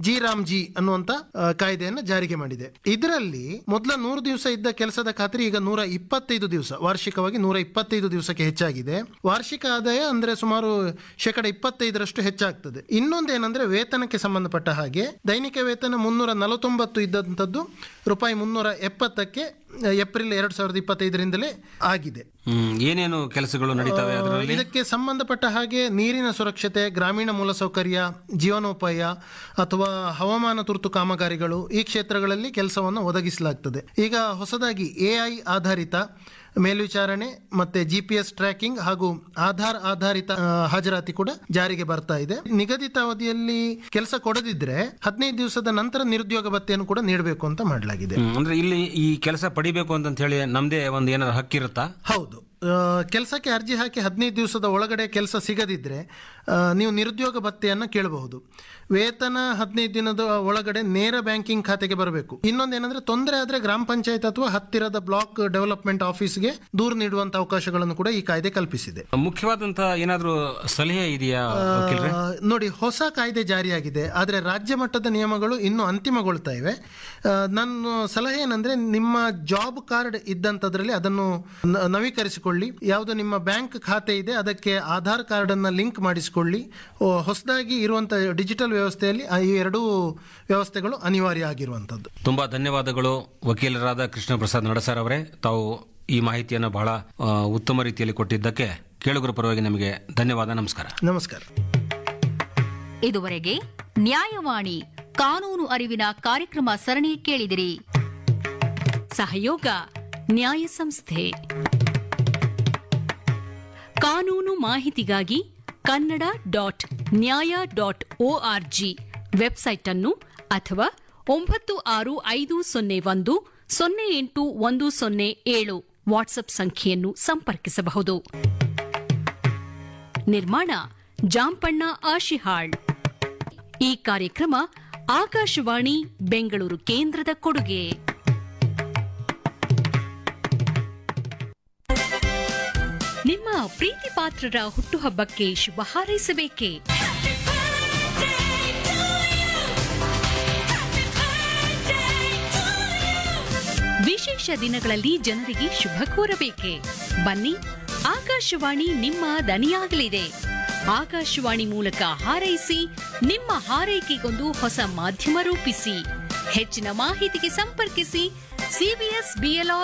G Ram G ಅನ್ನುವಂತ ಆ, ಕಾಯ್ದೆಯನ್ನು ಜಾರಿಗೆ ಮಾಡಿದೆ ಇದರಲ್ಲಿ ಮೊದಲ ನೂರು ದಿವಸ ಇದ್ದ ಕೆಲಸದ ಖಾತ್ರಿ ಈಗ ನೂರ ಇಪ್ಪತ್ತೈದು ದಿವಸ ವಾರ್ಷಿಕವಾಗಿ ನೂರ ಇಪ್ಪತ್ತೈದು ದಿವಸಕ್ಕೆ ಹೆಚ್ಚಾಗಿದೆ ವಾರ್ಷಿಕ ಆದಾಯ ಅಂದ್ರೆ ಸುಮಾರು ಶೇಕಡ ಇಪ್ಪತ್ತೈದರಷ್ಟು ಹೆಚ್ಚಾಗ್ತದೆ ಇನ್ನೊಂದೇನಂದ್ರೆ ವೇತನಕ್ಕೆ ಸಂಬಂಧಪಟ್ಟ ಹಾಗೆ ದೈನಿಕ ವೇತನ ಮುನ್ನೂರ ನಲವತ್ತೊಂಬತ್ತು ಇದ್ದಂಥದ್ದು ರೂಪಾಯಿ ಮುನ್ನೂರ ಎಪ್ಪತ್ತಕ್ಕೆ ಆ, ಏಪ್ರಿಲ್ ಎರಡ್ ಸಾವಿರದ ಇಪ್ಪತ್ತೈದರಿಂದಲೇ ಆಗಿದೆ ಹ್ಮ್ ಏನೇನು ಕೆಲಸಗಳು ನಡೀತವೆ ಅದರಲ್ಲಿ ಇದಕ್ಕೆ ಸಂಬಂಧಪಟ್ಟ ಹಾಗೆ ನೀರಿನ ಸುರಕ್ಷತೆ ಗ್ರಾಮೀಣ ಮೂಲಸೌಕರ್ಯ ಜೀವನೋಪಾಯ ಅಥವಾ ಹವಾಮಾನ ತುರ್ತು ಕಾಮಗಾರಿಗಳು ಈ ಕ್ಷೇತ್ರಗಳಲ್ಲಿ ಕೆಲಸವನ್ನು ಒದಗಿಸಲಾಗ್ತದೆ ಈಗ ಹೊಸದಾಗಿ ಎಐ ಆಧಾರಿತ ಮೇಲ್ವಿಚಾರಣೆ ಮತ್ತೆ ಜಿ ಪಿ ಎಸ್ ಟ್ರ್ಯಾಕಿಂಗ್ ಹಾಗೂ ಆಧಾರ್ ಆಧಾರಿತ ಆ, ಹಾಜರಾತಿ ಕೂಡ ಜಾರಿಗೆ ಬರ್ತಾ ಇದೆ ನಿಗದಿತ ಅವಧಿಯಲ್ಲಿ ಕೆಲಸ ಕೊಡದಿದ್ರೆ ಹದಿನೈದು ದಿವಸದ ನಂತರ ನಿರುದ್ಯೋಗ ಭತ್ಯೆಯನ್ನು ಕೂಡ ನೀಡಬೇಕು ಅಂತ ಮಾಡಲಾಗಿದೆ ಹ್ಮ್, ಅಂದ್ರೆ ಇಲ್ಲಿ ಈ ಕೆಲಸ ಪಡಿಬೇಕು ಅಂತ ಹೇಳಿ ನಮ್ದೇ ಒಂದು ಏನಾದ್ರು ಹಕ್ಕಿರುತ್ತಾ ಹೌದು ಕೆಲಸಕ್ಕೆ ಅರ್ಜಿ ಹಾಕಿ ಹದಿನೈದು ದಿವಸದ ಒಳಗಡೆ ಕೆಲಸ ಸಿಗದಿದ್ರೆ ಆ, ನೀವು ನಿರುದ್ಯೋಗ ಭತ್ಯೆಯನ್ನು ಕೇಳಬಹುದು ವೇತನ ಹದಿನೈದು ದಿನದ ಒಳಗಡೆ ನೇರ ಬ್ಯಾಂಕಿಂಗ್ ಖಾತೆಗೆ ಬರಬೇಕು ಇನ್ನೊಂದೇನಂದ್ರೆ ತೊಂದರೆ ಆದ್ರೆ ಗ್ರಾಮ ಪಂಚಾಯತ್ ಅಥವಾ ಹತ್ತಿರದ ಬ್ಲಾಕ್ ಡೆವಲಪ್ಮೆಂಟ್ ಆಫೀಸ್ಗೆ ದೂರು ನೀಡುವಂತ ಅವಕಾಶಗಳನ್ನು ಕೂಡ ಈ ಕಾಯ್ದೆ ಕಲ್ಪಿಸಿದೆ ಮುಖ್ಯವಾದಂತಹ ಏನಾದ್ರು ಸಲಹೆ ಇದೆಯಾ ವಕೀಲ್ರೆ ಆ, ನೋಡಿ ಹೊಸ ಕಾಯ್ದೆ ಜಾರಿಯಾಗಿದೆ ಆದರೆ ರಾಜ್ಯ ಮಟ್ಟದ ನಿಯಮಗಳು ಇನ್ನೂ ಅಂತಿಮಗೊಳ್ತಾ ಇವೆ ಆ, ನನ್ನ ಸಲಹೆ ಏನಂದ್ರೆ ನಿಮ್ಮ ಜಾಬ್ ಕಾರ್ಡ್ ಇದ್ದಂಥದ್ರಲ್ಲಿ ಅದನ್ನು ನ- ನವೀಕರಿಸಿಕೊಳ್ಳಿ ಯಾವುದು ನಿಮ್ಮ ಬ್ಯಾಂಕ್ ಖಾತೆ ಇದೆ ಅದಕ್ಕೆ ಆಧಾರ್ ಕಾರ್ಡ್ ಅನ್ನ ಲಿಂಕ್ ಮಾಡಿಸಿಕೊಳ್ಳಿ ಓ, ಹೊಸದಾಗಿ ಇರುವಂತ ಡಿಜಿಟಲ್ ವ್ಯವಸ್ಥೆಯಲ್ಲಿ ಆ ಈ ಎರಡೂ ವ್ಯವಸ್ಥೆಗಳು ಅನಿವಾರ್ಯ ಆಗಿರುವಂತದ್ದು ತುಂಬಾ ಧನ್ಯವಾದಗಳು ವಕೀಲರಾದ ಕೃಷ್ಣ ಪ್ರಸಾದ್ ನಡಸರ್ ಅವರೇ ತಾವು ಈ ಮಾಹಿತಿಯನ್ನು ಬಹಳ ಆ, ಉತ್ತಮ ರೀತಿಯಲ್ಲಿ ಕೊಟ್ಟಿದ್ದಕ್ಕೆ ಕೇಳುಗರ ಪರವಾಗಿ ನಮಗೆ ಧನ್ಯವಾದ ನಮಸ್ಕಾರ ನಮಸ್ಕಾರ ಇದುವರೆಗೆ ನ್ಯಾಯವಾಣಿ ಕಾನೂನು ಅರಿವಿನ ಕಾರ್ಯಕ್ರಮ ಸರಣಿ ಕೇಳಿದಿರಿ ಸಹಯೋಗ ನ್ಯಾಯ ಸಂಸ್ಥೆ ಕಾನೂನು ಮಾಹಿತಿಗಾಗಿ Kannada dot Nyaya dot ORG website ಅನ್ನು ಅಥವಾ ಒಂಬತ್ತು ಆರು ಐದು ಸೊನ್ನೆ ಒಂದು ಸೊನ್ನೆ ಎಂಟು ಒಂದು ಸೊನ್ನೆ ಏಳು ವಾಟ್ಸ್ಆಪ್ ಸಂಖ್ಯೆಯನ್ನು ಸಂಪರ್ಕಿಸಬಹುದು ನಿರ್ಮಾಣ ಜಾಂಪಣ್ಣ ಆಶಿಹಾಳ್ ಈ ಕಾರ್ಯಕ್ರಮ ಆಕಾಶವಾಣಿ ಬೆಂಗಳೂರು ಕೇಂದ್ರದ ಕೊಡುಗೆ ನಿಮ್ಮ ಪ್ರೀತಿ ಪಾತ್ರರ ಹುಟ್ಟುಹಬ್ಬಕ್ಕೆ ಶುಭ ಹಾರೈಸಬೇಕೇ ವಿಶೇಷ ದಿನಗಳಲ್ಲಿ ಜನರಿಗೆ ಶುಭ ಕೋರಬೇಕೆ ಬನ್ನಿ ಆಕಾಶವಾಣಿ ನಿಮ್ಮ ದನಿಯಾಗಲಿದೆ ಆಕಾಶವಾಣಿ ಮೂಲಕ ಹಾರೈಸಿ ನಿಮ್ಮ ಹಾರೈಕೆಗೊಂದು ಹೊಸ ಮಾಧ್ಯಮ ರೂಪಿಸಿ ಹೆಚ್ಚಿನ ಮಾಹಿತಿಗೆ ಸಂಪರ್ಕಿಸಿ ಸಿಬಿಎಸ್ ಬಿಎಲ್ಆರ್